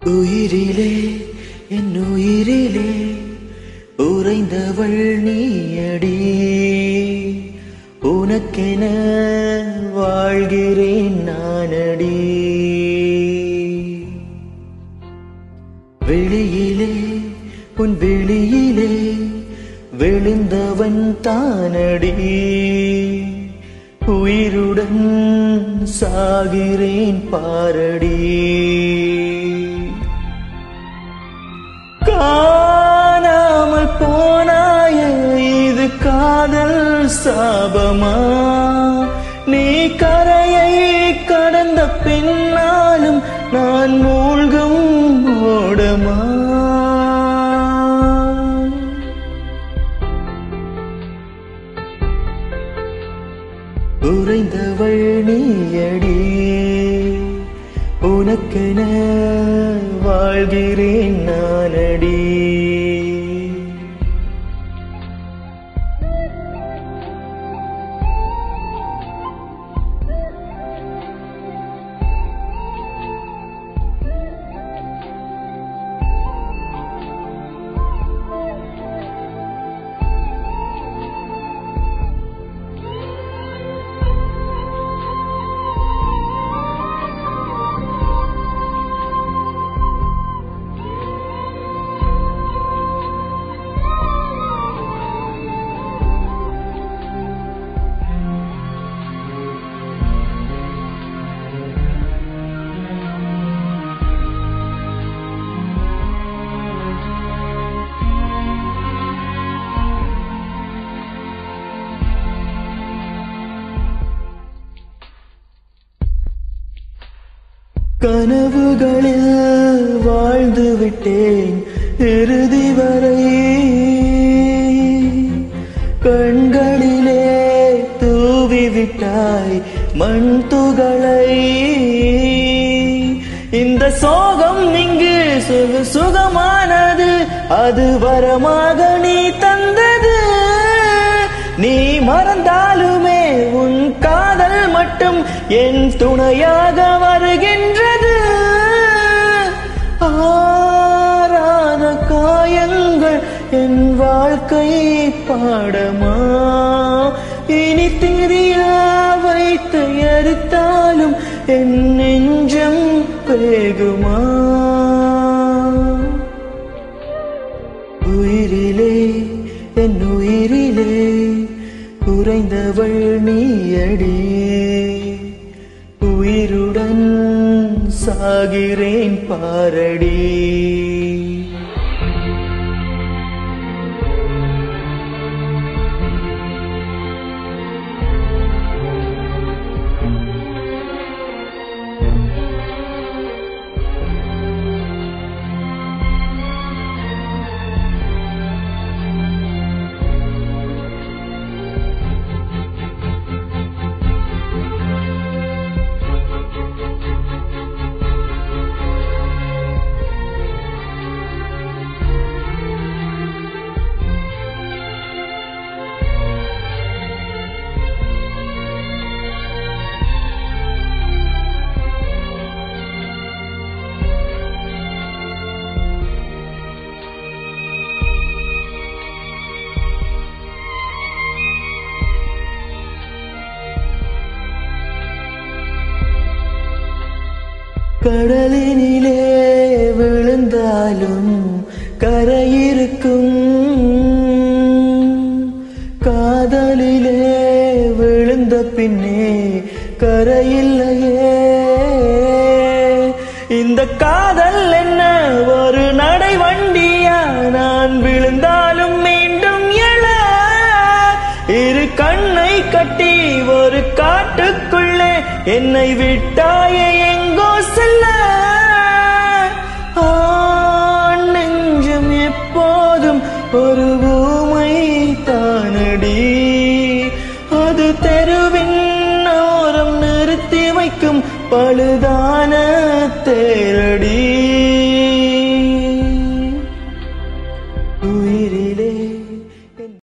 உயிரிலே என் உயிரிலே உறைந்தவள் நீயடி உனக்கென வாழ்கிறேன் நானடி வெளியிலே உன் வெளியிலே விழுந்தவன் தானடி உயிருடன் சாகிறேன் பாரடி காணாமல் போனாய இது காதல் சாபமா நீ கரையை கடந்த பின்னாலும் நான் மூழ்கும் ஓடமா உறைந்தவள் நீயடி உனக்கென வாழ்கிறேன் நானடி கனவுகளில் வாழ்ந்து விட்டேன் இறுதி வரை கண்களிலே தூவி விட்டாய் மண் துகளை இந்த சோகம் இங்கு சுக சுகமானது அது வரமாக நீ தந்தது நீ மறந்தாலுமே உன் காதல் மட்டும் என் துணையாக வருகின்றது ஆராத காயங்கள் என் வாழ்க்கை பாடமா இனி திரிய வைத்து எரித்தாலும் என் நெஞ்சம் வேகுமா உயிரிலே என் உயிரிலே குறைந்தவள் நீயடி உயிருடன் சாகிறேன் பாரடி கடலினிலே விழுந்தாலும் கரையிருக்கும் காதலிலே விழுந்த பின்னே கரையில்லையே இந்த காதல் என்ன ஒரு நடை வண்டியா நான் விழுந்தாலும் மீண்டும் எழ இரு கண்ணை கட்டி ஒரு காட்டுக்குள்ளே என்னை விட்டாயே எங்கோ செல்ல ஆண் நெஞ்சம் எப்போதும் ஒரு பூமை தானடி அது தெருவின் ஓரம் நிறுத்தி வைக்கும் பழுதான தேரடி